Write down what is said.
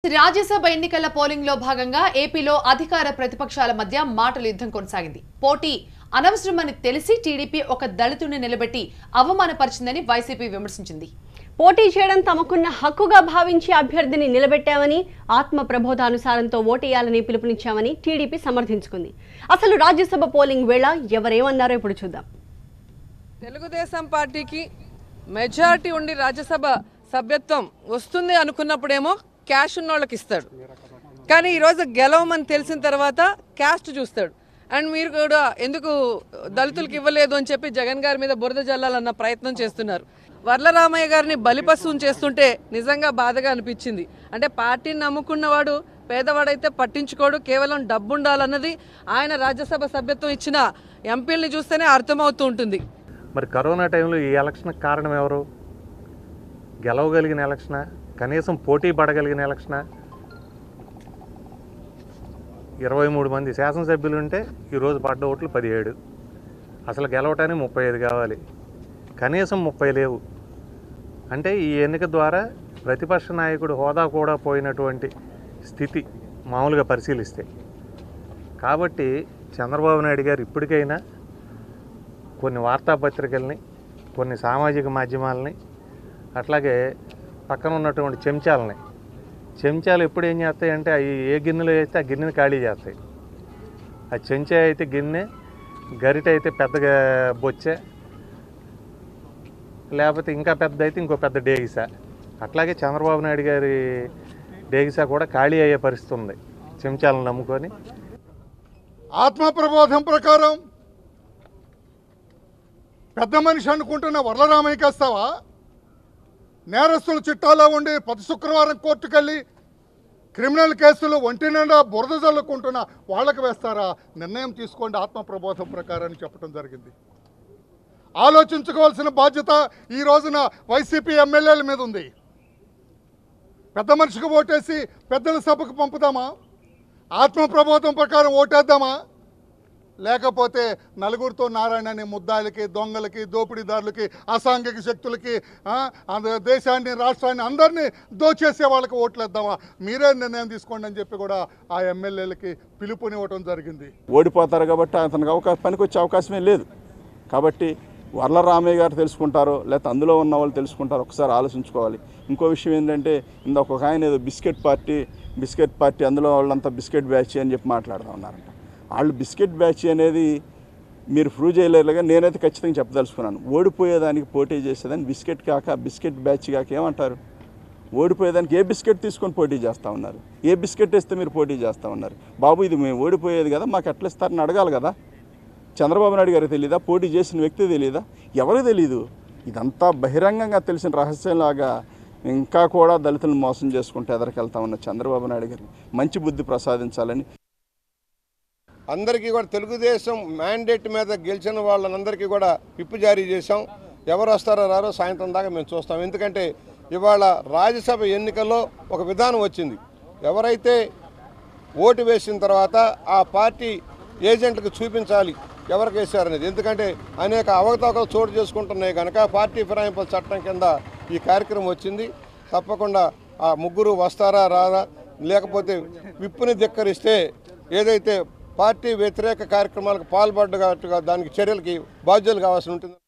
రాజ్యసభ ఎన్నికల పోలింగ్ లో భాగంగా ఏపీలో అధికార ప్రతిపక్షాల మధ్య మాటల యుద్ధం కొనసాగింది పోటీ అనవసరమని తెలిసి టీడీపీ ఒక దళితుడిని నిలబెట్టి అవమానపరిచిందని వైసీపీ విమర్శించింది పోటీ చేయడం తమకున్న హక్కుగా భావించి అభ్యర్థిని నిలబెట్టామని ఆత్మ ప్రబోధానుసారంతో ఓటేయాలని పిలుపునిచ్చామని టీడీపీ సమర్థించుకుంది అసలు రాజ్యసభ పోలింగ్ వేళ ఎవరేమన్నారో ఇప్పుడు చూద్దాం తెలుగుదేశం పార్టీకి మెజారిటీ ఉండి రాజ్యసభ సభ్యత్వం వస్తుంది అనుకున్నప్పుడేమో క్యాష్ ఉన్న వాళ్ళకి ఇస్తాడు కానీ ఈరోజు గెలవమని తెలిసిన తర్వాత క్యాస్ట్ చూస్తాడు అండ్ మీరు కూడా ఎందుకు దళితులకు ఇవ్వలేదు అని చెప్పి జగన్ గారి మీద బురద జల్లాలన్న ప్రయత్నం చేస్తున్నారు వర్లరామయ్య గారిని బలిపశువుని చేస్తుంటే నిజంగా బాధగా అనిపించింది అంటే పార్టీని నమ్ముకున్నవాడు పేదవాడైతే పట్టించుకోడు కేవలం డబ్బు ఉండాలన్నది ఆయన రాజ్యసభ సభ్యత్వం ఇచ్చిన ఎంపీల్ని చూస్తేనే అర్థమవుతూ ఉంటుంది మరి కరోనా టైంలో ఈ ఎలక్షన్కి కారణం ఎవరు గెలవగలిగిన ఎలక్షనా కనీసం పోటీ పడగలిగిన ఎలక్షనా ఇరవై మూడు మంది శాసనసభ్యులు ఉంటే ఈరోజు పడ్డ ఓట్లు పదిహేడు అసలు గెలవటానికి ముప్పై ఐదు కావాలి కనీసం ముప్పై లేవు అంటే ఈ ఎన్నిక ద్వారా ప్రతిపక్ష నాయకుడు హోదా కూడా పోయినటువంటి స్థితి మామూలుగా పరిశీలిస్తే కాబట్టి చంద్రబాబు నాయుడు గారు ఇప్పటికైనా కొన్ని వార్తాపత్రికల్ని కొన్ని సామాజిక మాధ్యమాలని అట్లాగే పక్కన ఉన్నటువంటి చెంచాలని చెంచాలు ఎప్పుడు ఏం చేస్తాయి అంటే అవి ఏ గిన్నెలో వేస్తే ఆ గిన్నెని ఖాళీ చేస్తాయి ఆ చెంచా అయితే గిన్నె గరిట అయితే పెద్దగా బొచ్చే లేకపోతే ఇంకా పెద్ద అయితే ఇంకో పెద్ద డేగిసా అట్లాగే చంద్రబాబు నాయుడు గారి డేగిసా కూడా ఖాళీ అయ్యే పరిస్థితి ఉంది చెంచాలను నమ్ముకొని ఆత్మ ప్రబోధం ప్రకారం పెద్ద మనిషి అనుకుంటున్న వరలరామయ్యకి వేస్తావా నేరస్తుల చిట్టాలో ఉండి ప్రతి శుక్రవారం కోర్టుకెళ్ళి క్రిమినల్ కేసులు ఒంటి నిండా బురద చల్లుకుంటున్న వాళ్ళకి వేస్తారా నిర్ణయం తీసుకోండి ఆత్మ ప్రబోధం ప్రకారం అని చెప్పడం జరిగింది ఆలోచించుకోవాల్సిన బాధ్యత ఈ రోజున వైసీపీ ఎమ్మెల్యేల మీద ఉంది పెద్ద మనిషికి ఓటేసి పెద్దల సభకు పంపుదామా ఆత్మ ప్రబోధం ప్రకారం ఓటేద్దామా లేకపోతే నలుగురితో నారాయణ అనే ముద్దాయిలకి దొంగలకి దోపిడీదారులకి అసాంఘిక శక్తులకి ఆ, అంద- దేశాన్ని రాష్ట్రాన్ని అందరినీ దోచేసే వాళ్ళకి ఓట్లేద్దామా మీరే నిర్ణయం తీసుకోండి అని చెప్పి కూడా ఆ ఎమ్మెల్యేలకి పిలుపునివ్వటం జరిగింది ఓడిపోతారు కాబట్టి అతనికి అవకాశం పనికొచ్చే అవకాశమే లేదు కాబట్టి వర్లరామయ్య గారు తెలుసుకుంటారో లేకపోతే అందులో ఉన్న వాళ్ళు తెలుసుకుంటారో ఒకసారి ఆలోచించుకోవాలి ఇంకో విషయం ఏంటంటే ఇందాక ఒక ఆయన ఏదో బిస్కెట్ పార్టీ బిస్కెట్ పార్టీ అందులో వాళ్ళంతా బిస్కెట్ బ్యాచ్ అని చెప్పి మాట్లాడుతూ ఉన్నారంట వాళ్ళు బిస్కెట్ బ్యాచ్ అనేది మీరు ప్రూవ్ చేయలేరుగా నేనైతే ఖచ్చితంగా చెప్పదలుచుకున్నాను ఓడిపోయేదానికి పోటీ చేసేదాన్ని బిస్కెట్ కాక బిస్కెట్ బ్యాచ్ కాక ఏమంటారు ఓడిపోయేదానికి ఏ బిస్కెట్ తీసుకొని పోటీ చేస్తూ ఉన్నారు ఏ బిస్కెట్ వేస్తే మీరు పోటీ చేస్తూ ఉన్నారు బాబు ఇది మేము ఓడిపోయేది కదా మాకు ఎట్లా ఇస్తారని అడగాలి కదా చంద్రబాబు నాయుడు గారికి తెలియదా పోటీ చేసిన వ్యక్తి తెలియదా ఎవరు తెలియదు ఇదంతా బహిరంగంగా తెలిసిన రహస్యంలాగా ఇంకా కూడా దళితులను మోసం చేసుకుంటూ ఎదరికెళ్తా ఉన్న చంద్రబాబు నాయుడు గారికి మంచి బుద్ధి ప్రసాదించాలని అందరికీ కూడా తెలుగుదేశం మ్యాండేట్ మీద గెలిచిన వాళ్ళందరికీ కూడా విప్పు జారీ చేశాం ఎవరు వస్తారో రారో సాయంత్రం దాకా మేము చూస్తాం ఎందుకంటే ఇవాళ రాజ్యసభ ఎన్నికల్లో ఒక విధానం వచ్చింది ఎవరైతే ఓటు వేసిన తర్వాత ఆ పార్టీ ఏజెంట్లకు చూపించాలి ఎవరికి వేశారనేది ఎందుకంటే అనేక అవకతవకలు చోటు చేసుకుంటున్నాయి కనుక పార్టీ ఫిరాయింపుల చట్టం కింద ఈ కార్యక్రమం వచ్చింది తప్పకుండా ఆ ముగ్గురు వస్తారా రారా లేకపోతే విప్పుని ధిక్కరిస్తే ఏదైతే పార్టీ వ్యతిరేక కార్యక్రమాలకు పాల్పడ్డగా దానికి చర్యలకి బాధ్యులు కావాల్సి ఉంటుంది